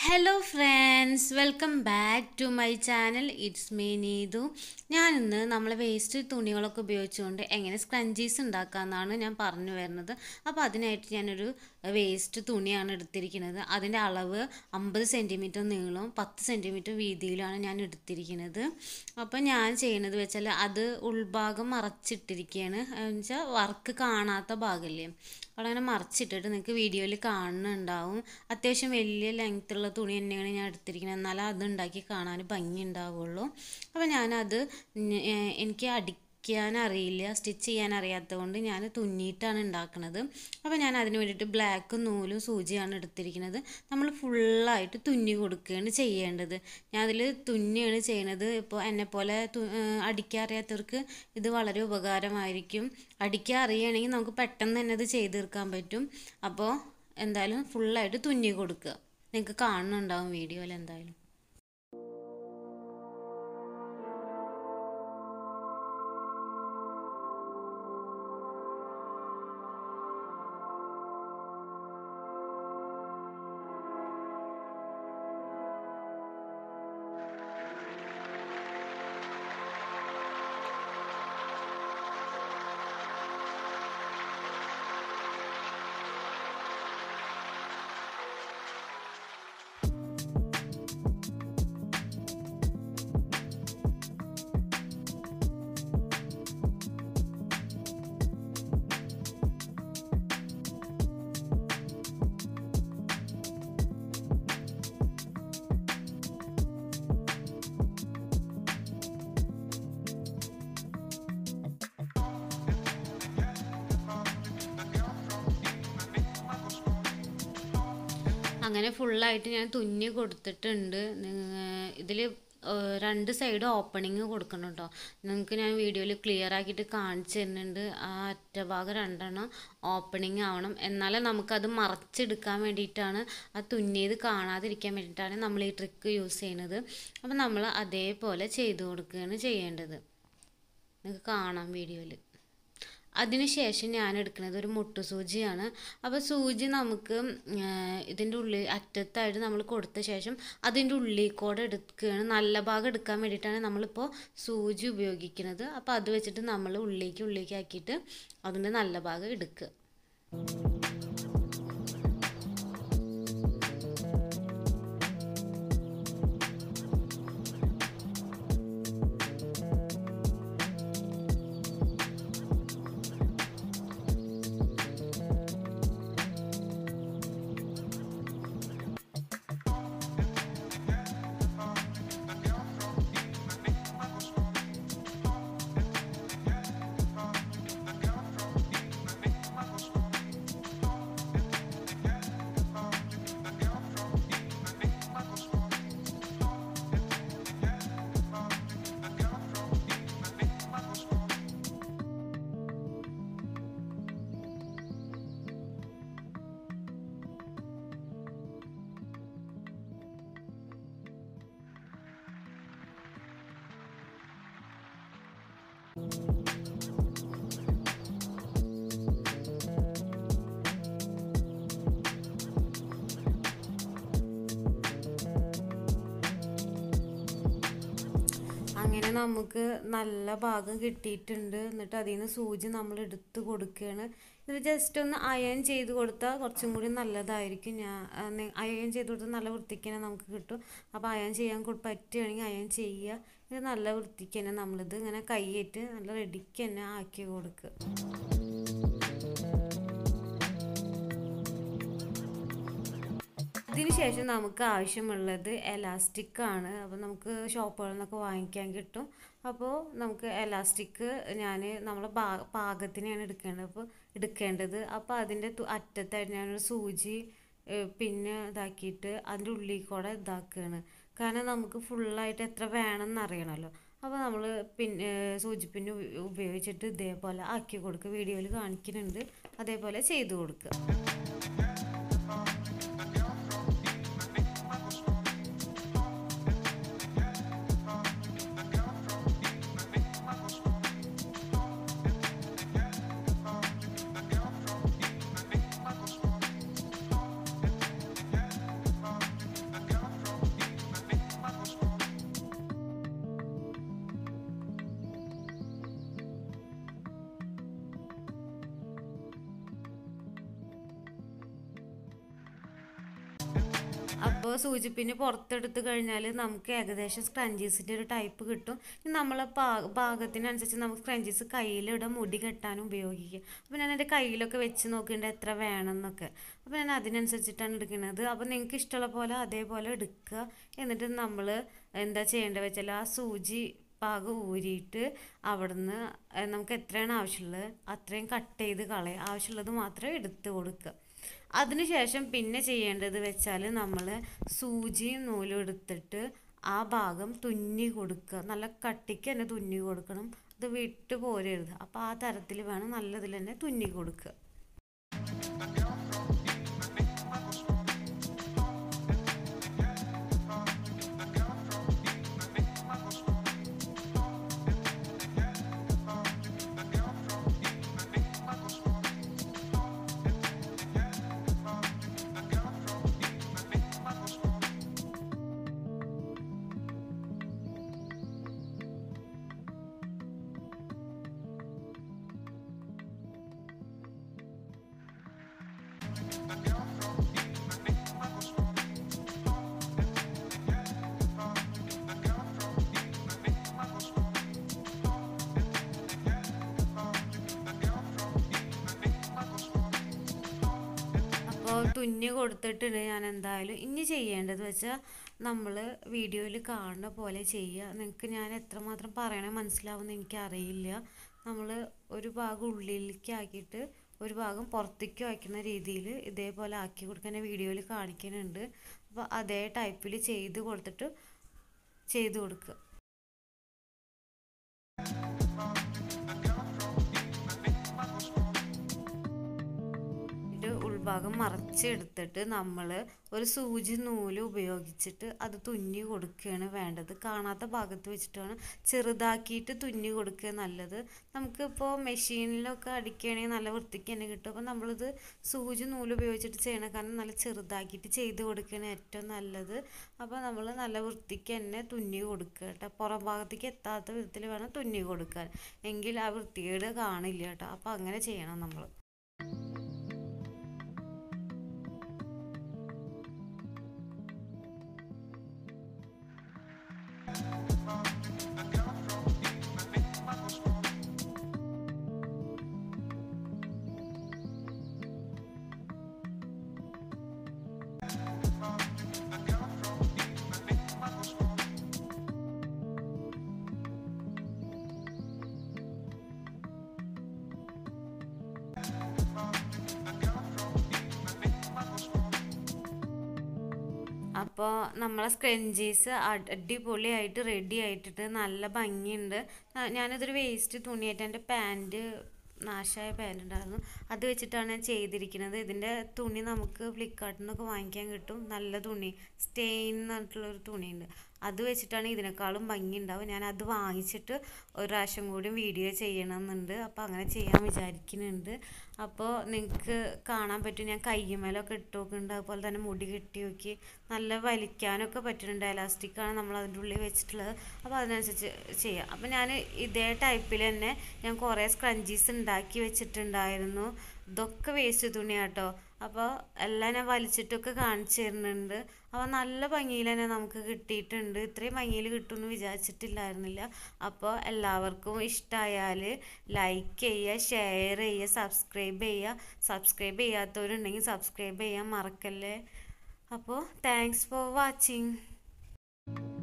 hello friends welcome back to my channel it's me Neethu ഞാനിന്ന് നമ്മൾ waste തുണികളൊക്കെ ഉപയോഗിച്ചുകൊണ്ട് എങ്ങനെ സ്ക്രഞ്ചീസ് ഉണ്ടാക്കാമെന്നാണ് ഞാൻ പറഞ്ഞു വരുന്നത് അപ്പോൾ അതിനായിട്ട് ഞാനൊരു വേസ്റ്റ് തുണിയാണ് എടുത്തിരിക്കുന്നത് അതിൻ്റെ അളവ് അമ്പത് സെൻറ്റിമീറ്റർ നീളവും പത്ത് സെൻറ്റിമീറ്റർ വീതിയിലാണ് ഞാൻ എടുത്തിരിക്കുന്നത് അപ്പോൾ ഞാൻ ചെയ്യുന്നത് വെച്ചാൽ അത് ഉൾഭാഗം മറച്ചിട്ടിരിക്കുകയാണ് എന്ന് വെച്ചാൽ വർക്ക് കാണാത്ത ഭാഗമല്ലേ അവിടെ അങ്ങനെ മറച്ചിട്ടിട്ട് നിങ്ങൾക്ക് വീഡിയോയിൽ കാണുന്നുണ്ടാവും അത്യാവശ്യം വലിയ ലെങ്ത്തുള്ള തുണി തന്നെയാണ് ഞാൻ എടുത്തിരിക്കുന്നത് എന്നാലേ അത് ഉണ്ടാക്കി കാണാൻ ഭംഗി ഉണ്ടാവുള്ളൂ അപ്പോൾ ഞാനത് ഞ- ഏഹ് എനിക്ക് അടിക്കാൻ അറിയില്ല സ്റ്റിച്ച് ചെയ്യാൻ അറിയാത്തത് കൊണ്ട് ഞാൻ തുന്നിയിട്ടാണ് ഉണ്ടാക്കുന്നത് അപ്പോൾ ഞാൻ അതിന് വേണ്ടിയിട്ട് ബ്ലാക്ക് നൂലും സൂചിയാണ് എടുത്തിരിക്കുന്നത് നമ്മൾ ഫുള്ളായിട്ട് തുന്നി കൊടുക്കുകയാണ് ചെയ്യേണ്ടത് ഞാൻ അതിൽ തുന്നിയാണ് ചെയ്യുന്നത് ഇപ്പോൾ എന്നെപ്പോലെ തു ഏഹ് അടിക്കാൻ അറിയാത്തവർക്ക് ഇത് വളരെ ഉപകാരമായിരിക്കും അടിക്കാൻ അറിയുകയാണെങ്കിൽ നമുക്ക് പെട്ടെന്ന് തന്നെ ഇത് ചെയ്ത് തീർക്കാൻ പറ്റും അപ്പോൾ എന്തായാലും ഫുള്ളായിട്ട് തുന്നി കൊടുക്കുക നിങ്ങൾക്ക് കാണുന്നുണ്ടാവും വീഡിയോയിൽ എന്തായാലും അങ്ങനെ ഫുള്ളായിട്ട് ഞാൻ തുന്നി കൊടുത്തിട്ടുണ്ട് ഇതിൽ രണ്ട് സൈഡ് ഓപ്പണിങ് കൊടുക്കണം കേട്ടോ നിങ്ങൾക്ക് ഞാൻ വീഡിയോയിൽ ക്ലിയർ ആക്കിയിട്ട് കാണിച്ചു തരുന്നുണ്ട് ആ അറ്റഭാഗം രണ്ടെണ്ണം ഓപ്പണിങ് ആവണം എന്നാലേ നമുക്കത് മറച്ചെടുക്കാൻ വേണ്ടിയിട്ടാണ് ആ തുന്നിയത് കാണാതിരിക്കാൻ വേണ്ടിയിട്ടാണ് നമ്മൾ ഈ ട്രിക്ക് യൂസ് ചെയ്യുന്നത് അപ്പോൾ നമ്മൾ അതേപോലെ ചെയ്തു കൊടുക്കുകയാണ് ചെയ്യേണ്ടത് നിങ്ങൾക്ക് കാണാം വീഡിയോയിൽ അതിനുശേഷം ഞാൻ എടുക്കുന്നത് ഒരു മുട്ടു സൂചിയാണ് അപ്പോൾ സൂചി നമുക്ക് ഇതിൻ്റെ ഉള്ളിൽ അറ്റത്തായിട്ട് നമ്മൾ കൊടുത്ത ശേഷം അതിൻ്റെ ഉള്ളിൽ കൂടെ എടുക്കുകയാണ് നല്ല ഭാഗം എടുക്കാൻ വേണ്ടിയിട്ടാണ് നമ്മളിപ്പോൾ സൂചി ഉപയോഗിക്കുന്നത് അപ്പോൾ അത് വെച്ചിട്ട് നമ്മൾ ഉള്ളിലേക്ക് ഉള്ളിലേക്ക് ആക്കിയിട്ട് അതിൻ്റെ നല്ല ഭാഗം എടുക്കുക അങ്ങനെ നമുക്ക് നല്ല ഭാഗം കിട്ടിയിട്ടുണ്ട് എന്നിട്ട് അതിൽ നിന്ന് സൂചി നമ്മൾ എടുത്ത് കൊടുക്കുകയാണ് എന്നിട്ട് ജസ്റ്റ് ഒന്ന് അയൺ ചെയ്ത് കൊടുത്താൽ കുറച്ചും കൂടി നല്ലതായിരിക്കും ഞാൻ അയൺ ചെയ്ത് കൊടുത്താൽ നല്ല വൃത്തിക്ക് തന്നെ നമുക്ക് കിട്ടും അപ്പോൾ അയൺ ചെയ്യാൻ കൊ- പറ്റുകയാണെങ്കിൽ അയൺ ചെയ്യുക ഇത് നല്ല വൃത്തിക്ക് തന്നെ നമ്മളിത് ഇങ്ങനെ കൈയിട്ട് നല്ല റെഡിക്ക് തന്നെ ആക്കി കൊടുക്കുക ഇതിന് ശേഷം നമുക്ക് ആവശ്യമുള്ളത് എലാസ്റ്റിക് ആണ് അപ്പോൾ നമുക്ക് ഷോപ്പുകളിൽ നിന്നൊക്കെ വാങ്ങിക്കാൻ കിട്ടും അപ്പോൾ നമുക്ക് എലാസ്റ്റിക് ഞാൻ നമ്മളെ പാ പാകത്തിനാണ് എടുക്കേണ്ടത് അപ്പോൾ എടുക്കേണ്ടത് അപ്പോൾ അതിൻ്റെ തു- അറ്റത്തായിട്ട് ഞാനൊരു സൂചി ഏഹ്, പിന്നെ ഇതാക്കിയിട്ട് അതിൻ്റെ ഉള്ളിൽ കൂടെ ഇതാക്കുകയാണ് കാരണം നമുക്ക് ഫുള്ളായിട്ട് എത്ര വേണമെന്ന് അറിയണമല്ലോ അപ്പോൾ നമ്മൾ പിന്നെ സൂചിപ്പിന് ഉപയോഗിച്ചിട്ട് ഇതേപോലെ ആക്കി കൊടുക്കുക വീഡിയോയിൽ കാണിക്കുന്നുണ്ട് അതേപോലെ ചെയ്തു കൊടുക്കുക അപ്പോൾ സൂചിപ്പിന് പുറത്തെടുത്ത് കഴിഞ്ഞാൽ നമുക്ക് ഏകദേശം സ്ക്രഞ്ചീസിൻ്റെ ഒരു ടൈപ്പ് കിട്ടും ഇനി നമ്മളെ പാ പാകത്തിനനുസരിച്ച് നമുക്ക് സ്ക്രഞ്ചീസ് കയ്യിലിടാൻ മുടി കെട്ടാനും ഉപയോഗിക്കുക അപ്പോൾ ഞാൻ എൻ്റെ കയ്യിലൊക്കെ വെച്ച് നോക്കിയിട്ട് എത്ര വേണം എന്നൊക്കെ അപ്പോൾ ഞാൻ അതിനനുസരിച്ചിട്ടാണ് എടുക്കുന്നത് അപ്പോൾ നിങ്ങൾക്ക് ഇഷ്ടമുള്ള പോലെ അതേപോലെ എടുക്കുക എന്നിട്ട് നമ്മൾ എന്താ ചെയ്യേണ്ടത് വെച്ചാൽ ആ സൂചി പാകം ഊരിയിട്ട് അവിടുന്ന് നമുക്ക് എത്രയാണ് ആവശ്യമുള്ളത് അത്രയും കട്ട് ചെയ്ത് കളയുക ആവശ്യമുള്ളത് മാത്രം എടുത്ത് കൊടുക്കുക അതിനുശേഷം പിന്നെ ചെയ്യേണ്ടത് വെച്ചാൽ നമ്മൾ സൂചിയും നൂലും എടുത്തിട്ട് ആ ഭാഗം തുന്നി കൊടുക്കുക നല്ല കട്ടിക്ക് തന്നെ തുന്നി കൊടുക്കണം ഇത് വിട്ട് പോരരുത് അപ്പോൾ ആ തരത്തിൽ വേണം നല്ലതിൽ തന്നെ തുന്നി കൊടുക്കുക അപ്പോൾ തുന്നി കൊടുത്തിട്ടുണ്ട് ഞാൻ എന്തായാലും ഇനി ചെയ്യേണ്ടത് വെച്ചാൽ നമ്മൾ വീഡിയോയിൽ കാണുന്ന പോലെ ചെയ്യുക നിങ്ങൾക്ക് ഞാൻ എത്രമാത്രം പറയണേ മനസ്സിലാവുമെന്ന് എനിക്കറിയില്ല നമ്മൾ ഒരു ഭാഗം ഉള്ളിലേക്ക് ആക്കിയിട്ട് ഒരു ഭാഗം പുറത്തേക്ക് വയ്ക്കുന്ന രീതിയിൽ ഇതേപോലെ ആക്കി കൊടുക്കാൻ വീഡിയോയിൽ കാണിക്കുന്നുണ്ട് അപ്പോൾ അതേ ടൈപ്പിൽ ചെയ്ത് കൊടുത്തിട്ട് ചെയ്ത് കൊടുക്കുക ഉൾഭാഗം മറച്ചെടുത്തിട്ട് നമ്മൾ ഒരു സൂചി നൂല് ഉപയോഗിച്ചിട്ട് അത് തുന്നി കൊടുക്കുകയാണ് വേണ്ടത് കാണാത്ത ഭാഗത്ത് വെച്ചിട്ടാണ് ചെറുതാക്കിയിട്ട് തുന്നി കൊടുക്കുക നല്ലത് നമുക്കിപ്പോൾ മെഷീനിലൊക്കെ അടിക്കുകയാണെങ്കിൽ നല്ല വൃത്തിക്ക് തന്നെ കിട്ടും അപ്പോൾ നമ്മളിത് സൂചി നൂല് ഉപയോഗിച്ചിട്ട് ചെയ്യണം കാരണം നല്ല ചെറുതാക്കിയിട്ട് ചെയ്ത് കൊടുക്കുകയാണ് ഏറ്റവും നല്ലത് അപ്പോൾ നമ്മൾ നല്ല വൃത്തിക്ക് തന്നെ തുന്നി കൊടുക്കുക കേട്ടോ പുറം ഭാഗത്തേക്ക് എത്താത്ത വിധത്തിൽ വേണം തുന്നി കൊടുക്കാൻ എങ്കിൽ ആ വൃത്തികേട് കാണില്ല കേട്ടോ അപ്പോൾ അങ്ങനെ ചെയ്യണം നമ്മൾ അപ്പോൾ നമ്മളെ സ്ക്രഞ്ചീസ് അടിപൊളിയായിട്ട് റെഡി ആയിട്ടിട്ട് നല്ല ഭംഗിയുണ്ട് ആ, ഞാനിതൊരു വേസ്റ്റ് തുണിയായിട്ട് എൻ്റെ പാൻറ്റ് നാശമായ പാൻറ് ഉണ്ടായിരുന്നു അത് വെച്ചിട്ടാണ് ഞാൻ ചെയ്തിരിക്കുന്നത് ഇതിൻ്റെ തുണി നമുക്ക് ഫ്ലിപ്കാർട്ടിൽ നിന്നൊക്കെ വാങ്ങിക്കാൻ കിട്ടും നല്ല തുണി സ്റ്റെയിൻ എന്ന് പറഞ്ഞിട്ടുള്ളൊരു തുണിയുണ്ട് അത് വെച്ചിട്ടാണ് ഇതിനേക്കാളും ഭംഗി ഉണ്ടാവും ഞാൻ അത് വാങ്ങിച്ചിട്ട് ഒരു പ്രാവശ്യം കൂടി വീഡിയോ ചെയ്യണമെന്നുണ്ട് അപ്പോൾ അങ്ങനെ ചെയ്യാൻ വിചാരിക്കുന്നുണ്ട് അപ്പോൾ നിങ്ങൾക്ക് കാണാൻ പറ്റും ഞാൻ കയ്യുമേലൊക്കെ ഇട്ട് നോക്കുന്നുണ്ട് അതുപോലെ തന്നെ മുടി കെട്ടി നോക്കി നല്ല വലിക്കാനൊക്കെ പറ്റുന്നുണ്ട് എലാസ്റ്റിക്കാണ് നമ്മൾ അതിൻ്റെ ഉള്ളിൽ വെച്ചിട്ടുള്ളത് അപ്പോൾ അതിനനുസരിച്ച് ചെയ്യാം അപ്പോൾ ഞാൻ ഇതേ ടൈപ്പിൽ തന്നെ ഞാൻ കുറേ സ്ക്രഞ്ചീസ് ഉണ്ടാക്കി വെച്ചിട്ടുണ്ടായിരുന്നു ഇതൊക്കെ വേസ്റ്റ് തുണിയാട്ടോ അപ്പോൾ എല്ലാം ഞാൻ വലിച്ചിട്ടൊക്കെ കാണിച്ചു തരുന്നുണ്ട് അപ്പോൾ നല്ല ഭംഗിയിൽ തന്നെ നമുക്ക് കിട്ടിയിട്ടുണ്ട് ഇത്രയും ഭംഗിയിൽ കിട്ടുമെന്ന് വിചാരിച്ചിട്ടില്ലായിരുന്നില്ല അപ്പോൾ എല്ലാവർക്കും ഇഷ്ടമായാൽ ലൈക്ക് ചെയ്യുക ഷെയർ ചെയ്യുക സബ്സ്ക്രൈബ് ചെയ്യുക സബ്സ്ക്രൈബ് ചെയ്യാത്തവരുണ്ടെങ്കിൽ സബ്സ്ക്രൈബ് ചെയ്യാൻ മറക്കല്ലേ അപ്പോൾ താങ്ക്സ് ഫോർ വാച്ചിങ്